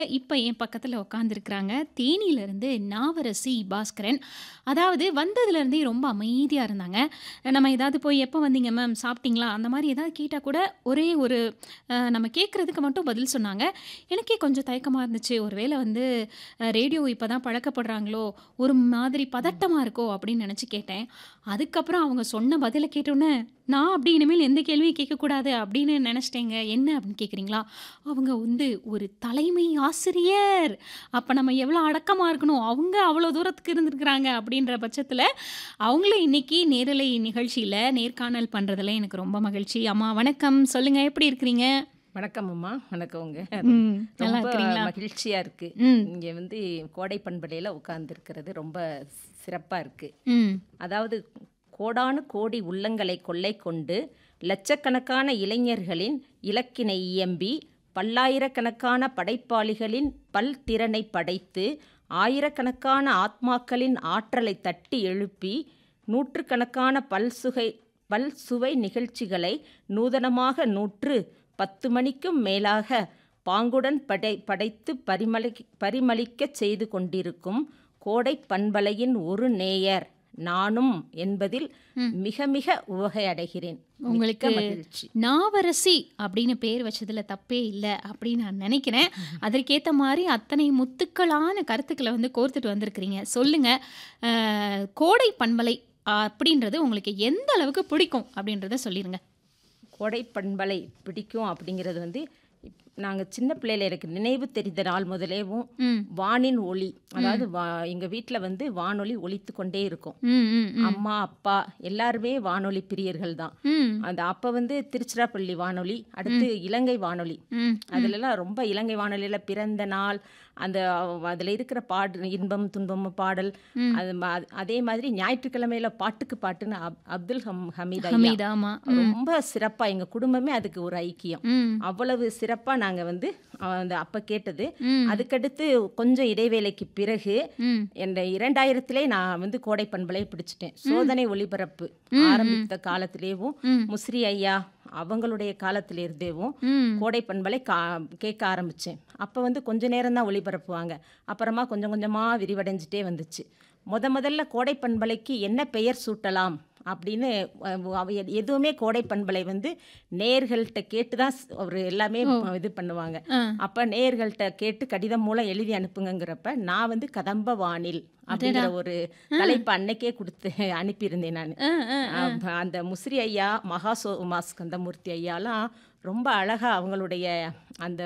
இப்ப என் பக்கத்துல உட்காந்துருக்கிறாங்க. தேனியிலிருந்து நாவரசி பாஸ்கரன். அதாவது வந்ததுலேருந்தே ரொம்ப அமைதியா இருந்தாங்க. நம்ம ஏதாவது போய் "எப்போ வந்தீங்க மேம்? சாப்பிட்டீங்களா?" அந்த மாரி ஏதாவது கேட்டா கூட ஒரே ஒரு அ நம்ம கேட்கறதுக்கு மட்டும் பதில் சொன்னாங்க. எனக்கே கொஞ்சம் தயக்கமா இருந்துச்சு. ஒருவேளை வந்து அ ரேடியோ இப்ப தான் பழக்கப்படுறாங்களோ, ஒரு மாதிரி பதட்டமா இருக்கோ அப்படின்னு நெனச்சு கேட்டேன். அதுக்கப்புறம் அவங்க சொன்ன பதில கேட்டோனே, நான் அப்படி இனிமேல் எந்த கேள்வியும் கேட்கக்கூடாது அப்படின்னு நெனச்சுட்டேங்க. என்ன அப்படின்னு கேட்குறீங்களா? அவங்க வந்து ஒரு தலைமை ஆசிரியர். அப்ப நம்ம எவ்வளோ அடக்கமா இருக்கணும். அவங்க அவ்வளோ தூரத்துக்கு இருந்திருக்கிறாங்க அப்படின்ற பட்சத்துல, அவங்கள இன்னைக்கு நேரலை நிகழ்ச்சியில நேர்காணல் பண்றதுல எனக்கு ரொம்ப மகிழ்ச்சி. அம்மா வணக்கம். சொல்லுங்க எப்படி இருக்கிறீங்க? வணக்கம் அம்மா. வணக்கங்க. ம். நல்லா ரொம்ப இருக்கிறீங்களா? மகிழ்ச்சியா இருக்கு. ம். இங்க வந்து கோடை பண்பலையில உட்கார்ந்திருக்கிறது ரொம்ப சிறப்பா இருக்கு. ம். அதாவது கோடானு கோடி உள்ளங்களை கொள்ளை கொண்டு, லட்சக்கணக்கான இளைஞர்களின் இலக்கினை இயம்பி, பல்லாயிரக்கணக்கான படைப்பாளிகளின் பல்திறனை படைத்து, ஆயிரக்கணக்கான ஆத்மாக்களின் ஆற்றலை தட்டி எழுப்பி, நூற்றுக்கணக்கான பல்சுகை பல்சுவை நிகழ்ச்சிகளை நூதனமாக நூற்று பத்து மணிக்கும் மேலாக பாங்குடன் படை படைத்து பரிமளி பரிமளிக்கச் செய்து கொண்டிருக்கும் கோடை பண்பலையின் ஒரு நேயர் நானும் என்பதில் ம். மிக மிக உவகை அடைகிறேன். உங்களுக்கு மிக்க மகிழ்ச்சி. நாவரசி அப்படின்னு பேர் வச்சதுல தப்பே இல்ல அப்படின்னு நான் நெனைக்கிறேன். அதற்கேத்த மாரி அத்தனை முத்துக்களான கருத்துக்கள வந்து கோர்த்துட்டு வந்திருக்கிறீங்க. சொல்லுங்க, அ கோடை பண்பலை அப்படின்றது உங்களுக்கு எந்த அளவுக்கு பிடிக்கும் அப்படின்றத சொல்லிருங்க. கோடை பண்பலை பிடிக்கும் அப்படிங்கிறது வந்து நாங்கள் சின்ன பிள்ளையில எனக்கு நினைவு தெரிந்த நாள் முதலேவும் ம். வானின் ஒளி அதாவது வா எங்கள் வீட்டில் வந்து வானொலி ஒலித்து கொண்டே இருக்கும் ம், ம், ம். அம்மா அப்பா எல்லாருமே வானொலி பிரியர்கள் தான் ம். அந்த அப்போ வந்து திருச்சிராப்பள்ளி வானொலி அடுத்து இலங்கை வானொலி ம். அதுலலாம் ரொம்ப இலங்கை வானொலியில் பிறந்த நாள் அந்த அதில் இருக்கிற பாடு இன்பம் துன்பம் பாடல் ம். அது ம- அதே மாதிரி ஞாயிற்றுக்கிழமையில பாட்டுக்கு பாட்டுன்னு அப் அப்துல் ஹம் ஹமீத் ஐயா ஹமீதா ஆமா. ம். ரொம்ப சிறப்பா எங்க குடும்பமே அதுக்கு ஒரு ஐக்கியம் ம். அவ்வளவு சிறப்பா நாங்க வந்து அஹ், அந்த அப்ப கேட்டது ம். அதுக்கடுத்து கொஞ்சம் இடைவேளைக்கு பிறகு ம். இந்த இரண்டாயிரத்திலே நான் வந்து கோடை பண்பலை பிடிச்சிட்டேன் சோதனை ஒளிபரப்பு ஆரம்பித்த காலத்திலேவும் ம். முஸ்ரி ஐயா அவங்களுடைய காலத்துல இருந்தேவும் ம். கோடை பண்பலை கா கேட்க ஆரம்பித்தேன் அப்போ வந்து கொஞ்ச நேரம் தான் ஒளிபரப்புவாங்க அப்புறமா கொஞ்சம் கொஞ்சமாக விரிவடைஞ்சிட்டே வந்துச்சு முத முதல்ல கோடை பண்பலைக்கு என்ன பெயர் சூட்டலாம் அப்படின்னு அஹ், அவ எ- எதுவுமே கோடை பண்பலை வந்து நேர்கள்ட்ட கேட்டு தான் ஸ்- அவர் எல்லாமே இது பண்ணுவாங்க ஆ. அப்போ நேர்கள்ட்ட கேட்டு கடிதம் மூலம் எழுதி அனுப்புங்கங்கிறப்ப நான் வந்து கதம்ப வானில் அப்படிங்கிற ஒரு தலைப்பு அன்னைக்கே கொடுத்து அனுப்பியிருந்தேன் நான் ஆ, ஆ. அப்ப அந்த முஸ்ரி ஐயா மகா சோ மாஸ்கந்தமூர்த்தி ஐயாலாம் ரொம்ப அழகா அவங்களுடைய அந்த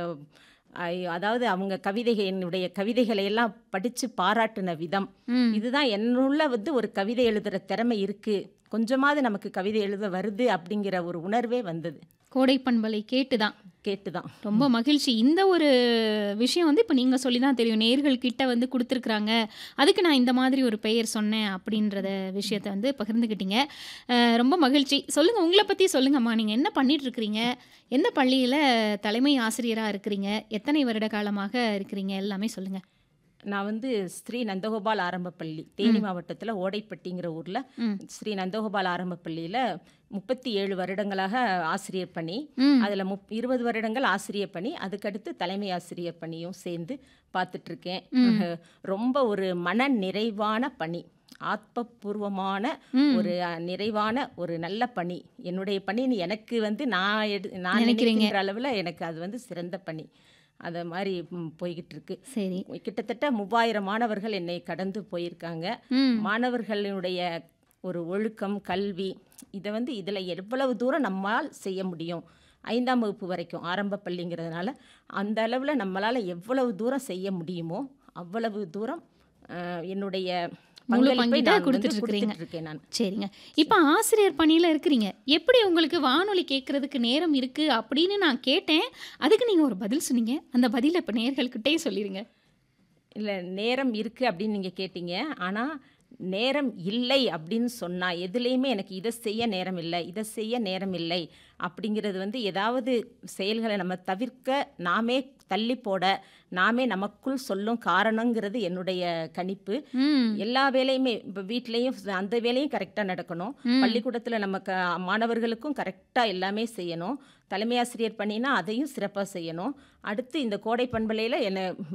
ஐ- அதாவது அவங்க கவிதைகளுடைய கவிதைகளை எல்லாம் படித்து பாராட்டின விதம் ம். இதுதான் என்னுள்ள வந்து ஒரு கவிதை எழுதுகிற திறமை இருக்கு கொஞ்சமாவது நமக்கு கவிதை எழுத வருது அப்படிங்கிற ஒரு உணர்வே வந்தது கோடை பண்பலை கேட்டுதான். கேட்டுதான் ரொம்ப மகிழ்ச்சி. இந்த ஒரு விஷயம் வந்து இப்ப நீங்க சொல்லி தான் தெரியும். நேயர்கள் கிட்ட வந்து குடுத்துருக்காங்க. அதுக்கு நான் இந்த மாதிரி ஒரு பெயர் சொன்னேன் அப்படின்றத விஷயத்த வந்து பகிர்ந்துக்கிட்டீங்க. அ ரொம்ப மகிழ்ச்சி. சொல்லுங்க உங்கள பத்தி சொல்லுங்கம்மா. நீங்க என்ன பண்ணிட்டு இருக்கிறீங்க? எந்த பள்ளியில தலைமை ஆசிரியரா இருக்கிறீங்க? எத்தனை வருட காலமாக இருக்கிறீங்க? எல்லாமே சொல்லுங்க. நான் வந்து ஸ்ரீ நந்தகோபால் ஆரம்ப பள்ளி தேனி மாவட்டத்தில் ஓடைப்பட்டிங்கிற ஊரில் ம். ஸ்ரீ நந்தகோபால் ஆரம்ப பள்ளியில் முப்பத்தி ஏழு வருடங்களாக ஆசிரியர் பணி ம். அதில் முப் இருபது வருடங்கள் ஆசிரியர் பணி அதுக்கடுத்து தலைமை ஆசிரியர் பணியும் சேர்ந்து பார்த்துட்ருக்கேன் ரொம்ப ஒரு மன நிறைவான பணி ஆத்மபூர்வமான ம். ஒரு அஹ், நிறைவான ஒரு நல்ல பணி என்னுடைய பணின்னு எனக்கு வந்து நான் எடு நான் நினைக்கிறீங்க. நினைக்கின்ற அளவில் எனக்கு அது வந்து சிறந்த பணி அதை மாதிரி ம், போய்கிட்டு இருக்கு சரி. கிட்டத்தட்ட மூவாயிரம் மாணவர்கள் என்னை கடந்து போயிருக்காங்க ம். மாணவர்களுடைய ஒரு ஒழுக்கம் கல்வி இதை வந்து இதில் எவ்வளவு தூரம் நம்மால் செய்ய முடியும் ஐந்தாம் வகுப்பு வரைக்கும் ஆரம்ப பள்ளிங்கிறதுனால அந்த அளவில் நம்மளால் எவ்வளவு தூரம் செய்ய முடியுமோ அவ்வளவு தூரம் அஹ், என்னுடைய முழு பங்களிப்பை பங்கிட்ட நான் வந்து கொடுத்துட்டு இருக்கிறீங்க. கொடுத்துட்டு இருக்கேன் நான் சரிங்க. இப்ப ஆசிரியர் பணியில இருக்கிறீங்க. எப்படி உங்களுக்கு வானொலி கேட்கறதுக்கு நேரம் இருக்கு அப்படின்னு நான் கேட்டேன். அதுக்கு நீங்க ஒரு பதில் சொன்னீங்க. அந்த பதில இப்ப நேயர்கள்கிட்டயே சொல்லிருங்க. இல்லை நேரம் இருக்குது அப்படின்னு நீங்கள் கேட்டீங்க ஆனால் நேரம் இல்லை அப்படின்னு சொன்னால் எதுலேயுமே எனக்கு இதை செய்ய நேரம் இல்லை இதை செய்ய நேரம் இல்லை அப்படிங்கிறது வந்து ஏதாவது செயல்களை நம்ம தவிர்க்க நாமே தள்ளி போட நாமே நமக்குள் சொல்லும் காரணங்கிறது என்னுடைய கணிப்பு ம் எல்லா வேலையுமே இப்போ வீட்லேயும் அந்த வேலையும் கரெக்டாக நடக்கணும் ம். பள்ளிக்கூடத்தில் நம்ம க மாணவர்களுக்கும் கரெக்டாக எல்லாமே செய்யணும் தலைமை ஆசிரியர் பண்ணினா அதையும் சிறப்பாக செய்யணும் அடுத்து இந்த கோடை பண்பலையில் என்னை